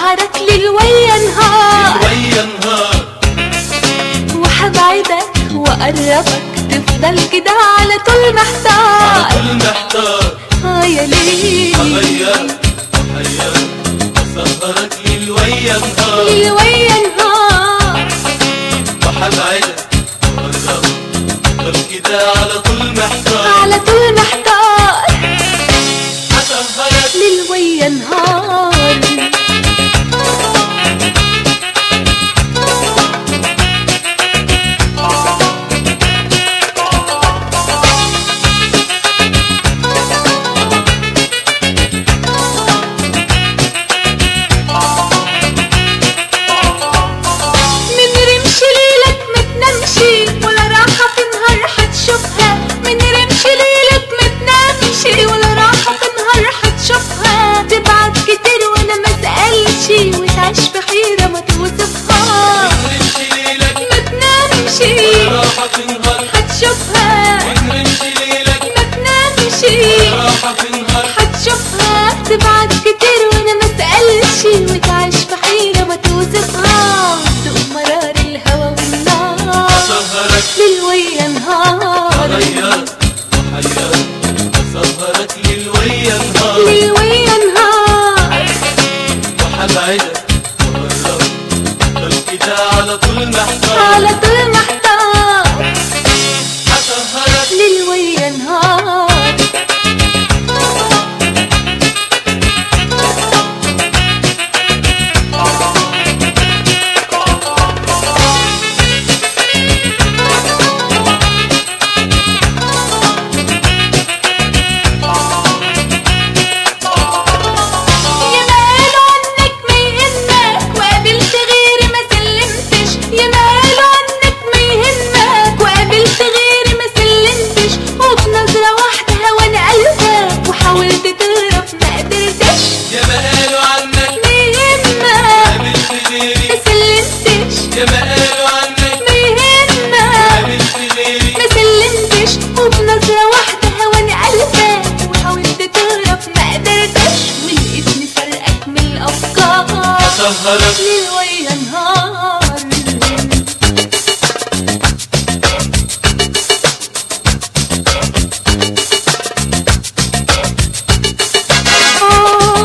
واسهرك ليل ويا نهار ويا نهار وحبعدك واقربك تفضل كده على طول على محتار طول محتار اه يا ليل هغيرك وحيرك اسهرك ليل ويا نهار ليل ويا نهار وحبعدك وقربك افضل كده على طول محتار على طول محتار هسهرك ليل ويا نهار من رمش ليلك ما تنامشي ولا راحة في نهار حتشوفها من رمش ليلك ما تنامشي ولا راحة في نهار حتشوفها تبعت كتير وانا ما اسألش وتعيش في حيرة ما توصفها نمشي ليلك ما تنامشي راحة تنهار حتشوفها نمشي ليلك ما تنامشي راحة تنهار حتشوفها تبعت كتير وانا ما اسألش وتعيش في حيرة ما توصفها تدوق مرار الهوى والنار اسهرك ليل ويا نهار هغيرك وحيرك اسهرك ليل ويا نهار ليل ويا نهار وحبعدك وقربك افضل كده على طول محتار على طول محتار هسهرك ليل ويا نهار يا ما قالوا عنك ما يهمك وقابلت غيري ما سلمتش يا ما قالوا عنك ما يهمك وقابلت غيري ما سلمتش وبنظرة واحدة هواني قلبك وحاولت تهرب ما قدرتش يا ما قالوا عنك ما يهمك قابلت غيري ما سلمتش يا ما قالوا عنك ما يهمك قابلت غيري ما سلمتش وبنظرة واحدة هواني قلبك وحاولت تهرب ما قدرتش ولقيتني سرقك من الأفكار اسهرك ليل ويا نهار آه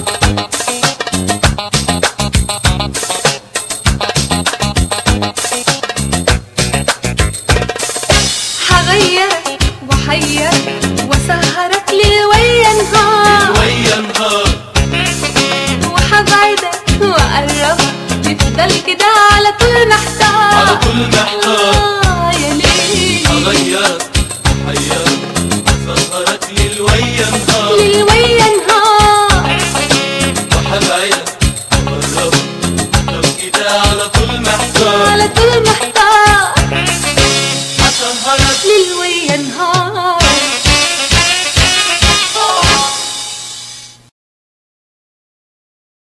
هغيرك وحيرك واسهرك ليل ويا نهار ويا نهار وحبعدك واقربك تفضل كده على طول على محتار طول محتار